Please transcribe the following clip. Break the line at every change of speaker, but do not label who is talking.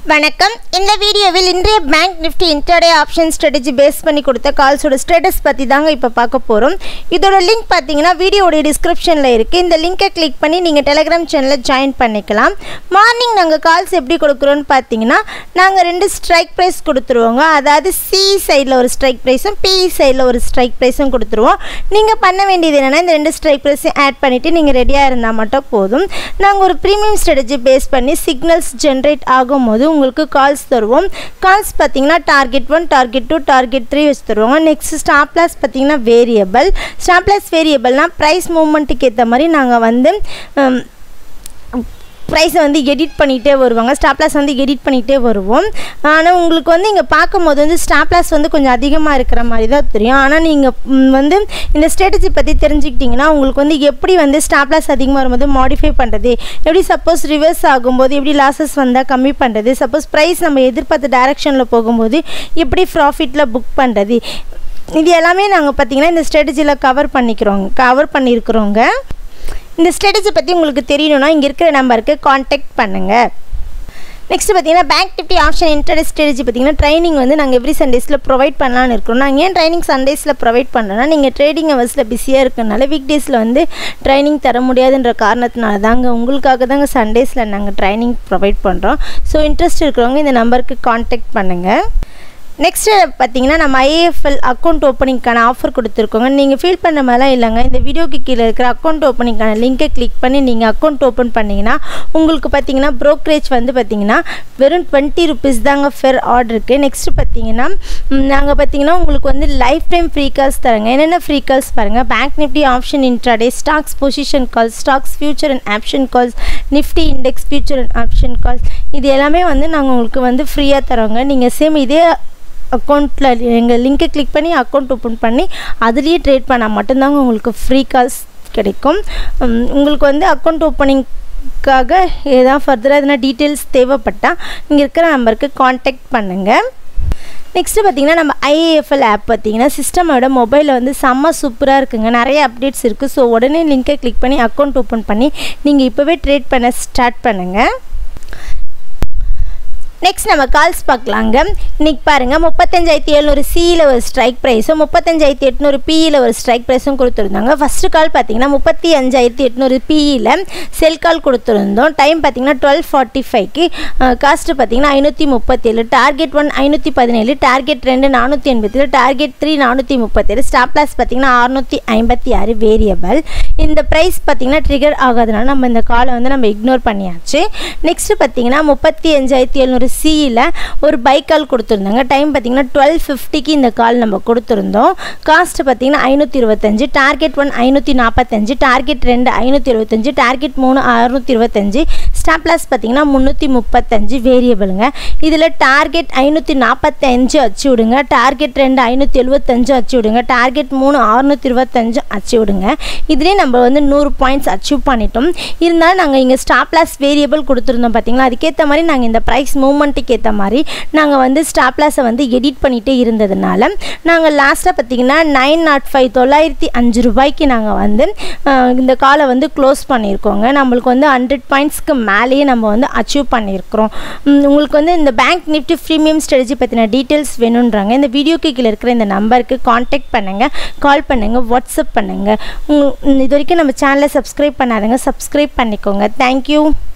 வணக்கம் இந்த வீடியோவில் இன்றைய bank Nifty intraday option strategy base பண்ணி கொடுத்த கால்ஸோட ஸ்டேட்டஸ் பற்றி தாங்க இப்போ பார்க்க போகிறோம் இதோட லிங்க் பார்த்தீங்கன்னா வீடியோடைய டிஸ்கிரிப்ஷனில் இருக்குது இந்த லிங்கை கிளிக் பண்ணி நீங்கள் டெலிகிராம் சேனலில் ஜாயின் பண்ணிக்கலாம் மார்னிங் நாங்கள் கால்ஸ் எப்படி கொடுக்குறோன்னு பார்த்தீங்கன்னா நாங்கள் ரெண்டு ஸ்ட்ரைக் ப்ரைஸ் கொடுத்துருவோங்க அதாவது சி சைடில் ஒரு ஸ்ட்ரைக் ப்ரைஸும் பி சைடில் ஒரு ஸ்ட்ரைக் ப்ரைஸும் கொடுத்துருவோம் நீங்கள் பண்ண வேண்டியது என்னென்னா இந்த ரெண்டு ஸ்ட்ரைக் ப்ரைஸையும் ஆட் பண்ணிவிட்டு நீங்கள் ரெடியாக இருந்தால் மட்டும் போதும் நாங்கள் ஒரு ப்ரீமியம் ஸ்ட்ராட்டஜி பேஸ் பண்ணி சிக்னல்ஸ் ஜென்ரேட் ஆகும்போது உங்களுக்கு கால்ஸ் தருவோம் கால்ஸ் பார்த்தீங்கன்னா target one target two target three வச்சு தருவாங்க நெக்ஸ்ட் ஸ்டாப் லாஸ் பார்த்தீங்கன்னா வேரியபிள் ஸ்டாப் லாஸ் வேரியபிள்னால் ப்ரைஸ் மூவ்மெண்ட்டுக்கு ஏற்ற மாதிரி நாங்கள் வந்து ப்ரைஸை வந்து எடிட் பண்ணிகிட்டே வருவாங்க ஸ்டாப் லாஸ் வந்து எடிட் பண்ணிகிட்டே வருவோம் ஆனால் உங்களுக்கு வந்து இங்கே பார்க்கும்போது வந்து ஸ்டாப் லாஸ் வந்து கொஞ்சம் அதிகமாக இருக்கிற மாதிரி தான் தெரியும் ஆனால் நீங்கள் வந்து இந்த ஸ்ட்ராட்டஜி பற்றி தெரிஞ்சுக்கிட்டிங்கன்னா உங்களுக்கு வந்து எப்படி வந்து ஸ்டாப் லாஸ் அதிகமாக வரும்போது மாடிஃபை பண்ணுறது எப்படி சப்போஸ் ரிவர்ஸ் ஆகும்போது எப்படி லாஸஸ் வந்தால் கம்மி பண்ணுறது சப்போஸ் ப்ரைஸ் நம்ம எதிர்பார்த்த டைரெக்ஷனில் போகும்போது எப்படி ப்ராஃபிட்டில் புக் பண்ணுறது இது எல்லாமே நாங்கள் பார்த்திங்கன்னா இந்த ஸ்ட்ராட்டஜியில் கவர் பண்ணிக்கிறோங்க கவர் பண்ணியிருக்கிறோங்க இந்த ஸ்ட்ராட்டஜி பற்றி உங்களுக்கு தெரியணும்னா இங்கே இருக்கிற நம்பருக்கு காண்டாக்ட் பண்ணுங்கள் நெக்ஸ்ட் பார்த்தீங்கன்னா bank Nifty option internet strategy பார்த்தீங்கன்னா ட்ரைனிங் வந்து நாங்கள் எவ்ரி சண்டேஸில் ப்ரொவைட் பண்ணலான்னு இருக்கிறோம் நாங்கள் ஏன் ட்ரைனிங் சண்டேஸில் ப்ரொவைட் பண்ணுறோன்னா நீங்கள் ட்ரேடிங் ஹவர்ஸில் பிஸியாக இருக்கனால வீக் டேஸில் வந்து ட்ரைனிங் தர முடியாதுன்ற காரணத்தினால தாங்க உங்களுக்காக தாங்க சண்டேஸில் நாங்கள் ட்ரைனிங் ப்ரொவைட் பண்ணுறோம் ஸோ இன்ட்ரெஸ்ட் இருக்கிறவங்க இந்த நம்பருக்கு காண்டாக்ட் பண்ணுங்கள் நெக்ஸ்ட்டு பார்த்தீங்கன்னா நம்ம ஐஏஎஃப்எல் அக்கௌண்ட் ஓப்பனிங்க்கான ஆஃபர் கொடுத்துருக்கோங்க நீங்கள் ஃபீல் பண்ண மாதிரிலாம் இல்லைங்க இந்த வீடியோக்கு கீழே இருக்கிற அக்கௌண்ட் ஓப்பனிங்க்கான லிங்கை கிளிக் பண்ணி நீங்கள் அக்கௌண்ட் ஓப்பன் பண்ணிங்கன்னா உங்களுக்கு பார்த்தீங்கன்னா ப்ரோக்கரேஜ் வந்து பார்த்தீங்கன்னா வெறும் டுவெண்ட்டி ருபீஸ் தாங்க ஃபெர் ஆர்டருக்கு நெக்ஸ்ட்டு பார்த்தீங்கன்னா நாங்கள் பார்த்தீங்கன்னா உங்களுக்கு வந்து லைஃப் டைம் ஃப்ரீ கால்ஸ் தரங்க என்னென்ன ஃப்ரீ கால்ஸ் பாருங்கள் bank Nifty option intraday stocks position calls stocks future and option calls Nifty index future and option calls இது எல்லாமே வந்து நாங்கள் உங்களுக்கு வந்து ஃப்ரீயாக தரோங்க நீங்கள் சேம் இதே அக்கௌண்ட்டில் எங்கள் லிங்கை கிளிக் பண்ணி அக்கௌண்ட் ஓப்பன் பண்ணி அதுலேயே ட்ரேட் பண்ணால் மட்டும்தாங்க உங்களுக்கு ஃப்ரீ கால்ஸ் கிடைக்கும் உங்களுக்கு வந்து அக்கௌண்ட் ஓப்பனிங்க்காக ஏதாவது ஃபர்தராக எதனா டீட்டெயில்ஸ் தேவைப்பட்டால் இங்கே இருக்கிற நம்பருக்கு காண்டாக்ட் பண்ணுங்கள் நெக்ஸ்ட்டு பார்த்தீங்கன்னா நம்ம ஐஏஎஃப்எல் ஆப் பார்த்தீங்கன்னா சிஸ்டமோட மொபைலில் வந்து செம்ம சூப்பராக இருக்குங்க நிறைய அப்டேட்ஸ் இருக்குது ஸோ உடனே லிங்கை கிளிக் பண்ணி அக்கௌண்ட் ஓப்பன் பண்ணி நீங்கள் இப்போவே ட்ரேட் பண்ண ஸ்டார்ட் பண்ணுங்கள் நெக்ஸ்ட் நம்ம கால்ஸ் பார்க்கலாங்க இன்றைக்கி பாருங்கள் முப்பத்தஞ்சாயிரத்தி எழுநூறு சியில் ஒரு ஸ்ட்ரைக் ப்ரைஸும் முப்பத்தஞ்சாயிரத்தி எட்நூறு பியில் ஒரு ஸ்ட்ரைக் ப்ரைஸும் கொடுத்துருந்தாங்க ஃபஸ்ட்டு கால் பார்த்தீங்கன்னா முப்பத்தி அஞ்சாயிரத்தி எட்நூறு பியில் செல் கால் கொடுத்துருந்தோம் டைம் பார்த்தீங்கன்னா டுவெல் ஃபார்ட்டி ஃபைவ்க்கு காஸ்ட்டு பார்த்தீங்கன்னா ஐநூற்றி முப்பத்தேழு டார்கெட் ஒன் ஐநூற்றி பதினேழு டார்கெட் ரெண்டு நானூற்றி எண்பத்தேழு டார்கெட் த்ரீ நானூற்றி முப்பத்தேழு ஸ்டாப் லாஸ் பார்த்தீங்கன்னா அறுநூற்றி ஐம்பத்தி ஆறு வேரியபிள் இந்த ப்ரைஸ் பார்த்தீங்கன்னா ட்ரிகர் ஆகாதனால நம்ம இந்த காலை வந்து நம்ம இக்னோர் பண்ணியாச்சு நெக்ஸ்ட்டு பார்த்தீங்கன்னா முப்பத்தி அஞ்சாயிரத்தி எழுநூறு சியில் ஒரு பை கால் கொடுத்துருந்தாங்க டைம் பார்த்தீங்கன்னா டுவெல் ஃபிஃப்டிக்கு இந்த கால் நம்ம கொடுத்துருந்தோம் காஸ்ட் பார்த்தீங்கன்னா ஐநூற்றி இருபத்தஞ்சு டார்கெட் ஒன் ஐநூற்றி நாற்பத்தஞ்சு டார்கெட் ரெண்டு ஐநூற்றி இருபத்தஞ்சு டார்கெட் மூணு அறுநூற்றி இருபத்தஞ்சு ஸ்டாப் லாஸ் பார்த்தீங்கன்னா முந்நூற்றி முப்பத்தஞ்சு வேரியபிளுங்க இதில் டார்கெட் ஐநூற்றி நாற்பத்தஞ்சு அச்சு விடுங்க டார்கெட் ரெண்டு ஐநூற்றி எழுபத்தஞ்சு அச்சு விடுங்க டார்கெட் மூணு அறுநூற்றி இருபத்தஞ்சு அச்சு விடுங்க இதுலேயே நம்ம வந்து நூறு பாயிண்ட்ஸ் அச்சீவ் பண்ணிட்டோம் இருந்தாலும் நாங்கள் இங்கே ஸ்டாப் லாஸ் வேரியபிள் கொடுத்துருந்தோம் பார்த்தீங்களா அதுக்கேற்ற மாதிரி நாங்கள் இந்த ப்ரைஸ் மூவ்மெண்ட்டுக்கு ஏற்ற மாதிரி நாங்கள் வந்து ஸ்டாப் லாஸை வந்து எடிட் பண்ணிகிட்டே இருந்ததுனால நாங்கள் லாஸ்ட்டாக பார்த்தீங்கன்னா நைன் நாட் ஃபைவ் தொள்ளாயிரத்தி அஞ்சு ரூபாய்க்கு நாங்கள் வந்து இந்த காலை வந்து க்ளோஸ் பண்ணியிருக்கோங்க நம்மளுக்கு வந்து ஹண்ட்ரட் பாயிண்ட்ஸ்க்கு மேலேயே நம்ம வந்து அச்சீவ் பண்ணியிருக்கிறோம் உங்களுக்கு வந்து இந்த பேங்க் நிஃப்டி ப்ரீமியம் ஸ்ட்ராட்டஜி பற்றின டீட்டெயில்ஸ் வேணுன்றாங்க இந்த வீடியோக்கு கீழே இருக்கிற இந்த நம்பருக்கு காண்டாக்ட் பண்ணுங்கள் கால் பண்ணுங்கள் வாட்ஸ்அப் பண்ணுங்கள் இது வரைக்கும் நம்ம சேனலை சப்ஸ்கிரைப் பண்ணாதுங்க சப்ஸ்கிரைப் பண்ணிக்கோங்க தேங்க்யூ